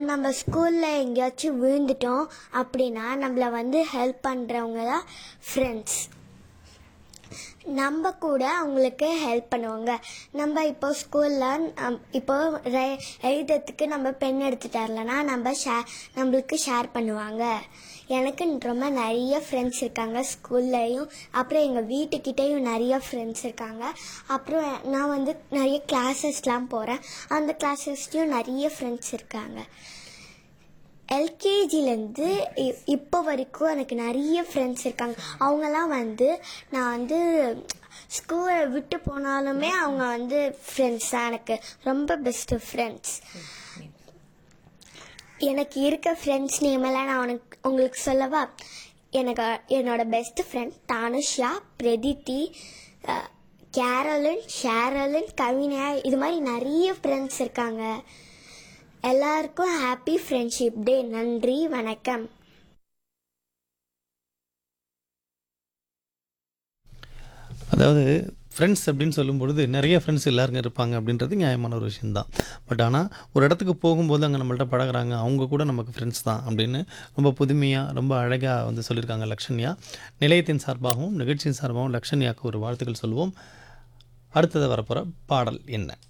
நம்ம ஸ்கூலில் எங்கேயாச்சும் விழுந்துட்டோம் அப்படின்னா நம்மளை வந்து ஹெல்ப் பண்ணுறவங்க தான் ஃப்ரெண்ட்ஸ் நம்ம கூட அவங்களுக்கு ஹெல்ப் பண்ணுவாங்க நம்ம இப்போ ஸ்கூலில் இப்போ ரெ- எழுதுறதுக்கு நம்ம பென் எடுத்துட்டு வரலனா நம்ம ஷே நம்மளுக்கு ஷேர் பண்ணுவாங்க எனக்கு ரொம்ப நிறைய ஃப்ரெண்ட்ஸ் இருக்காங்க ஸ்கூல்லையும் அப்புறம் எங்கள் வீட்டுக்கிட்டேயும் நிறைய ஃப்ரெண்ட்ஸ் இருக்காங்க அப்புறம் நான் வந்து நிறைய கிளாஸஸ்லாம் போகிறேன் அந்த கிளாஸஸ்லேயும் நிறைய ஃப்ரெண்ட்ஸ் இருக்காங்க எல்கேஜிலேருந்து இப்போ வரைக்கும் எனக்கு நிறைய ஃப்ரெண்ட்ஸ் இருக்காங்க அவங்கெல்லாம் வந்து நான் வந்து ஸ்கூலை விட்டு போனாலுமே அவங்க வந்து ஃப்ரெண்ட்ஸ் தான் எனக்கு ரொம்ப பெஸ்ட்டு ஃப்ரெண்ட்ஸ் எனக்கு இருக்க ஃப்ரெண்ட்ஸ் நேம் எல்லாம் நான் உனக்கு உங்களுக்கு சொல்லவா எனக்கு என்னோட பெஸ்ட் ஃப்ரெண்ட் தானுஷா பிரதித்தி அஹ், கேரளின் ஷேரலின் கவினா இது மாதிரி நிறைய ஃப்ரெண்ட்ஸ் இருக்காங்க எல்லாருக்கும் ஹாப்பி ஃப்ரெண்ட்ஷிப் டே நன்றி வணக்கம் அதாவது ஃப்ரெண்ட்ஸ் அப்படின்னு சொல்லும்பொழுது நிறைய ஃப்ரெண்ட்ஸ் எல்லாருங்க இருப்பாங்க அப்படின்றது நியாயமான ஒரு விஷயம்தான் பட் ஆனால் ஒரு இடத்துக்கு போகும்போது அங்கே நம்மள்ட்ட பழகுறாங்க அவங்க கூட நமக்கு ஃப்ரெண்ட்ஸ் தான் அப்படின்னு ரொம்ப புதுமையாக ரொம்ப அழகாக வந்து சொல்லியிருக்காங்க லக்ஷன்யா நிலையத்தின் சார்பாகவும் நிகழ்ச்சியின் சார்பாகவும் லக்ஷன்யாவுக்கு ஒரு வாழ்த்துக்கள் சொல்லுவோம் அடுத்தது வரப்போகிற பாடல் என்ன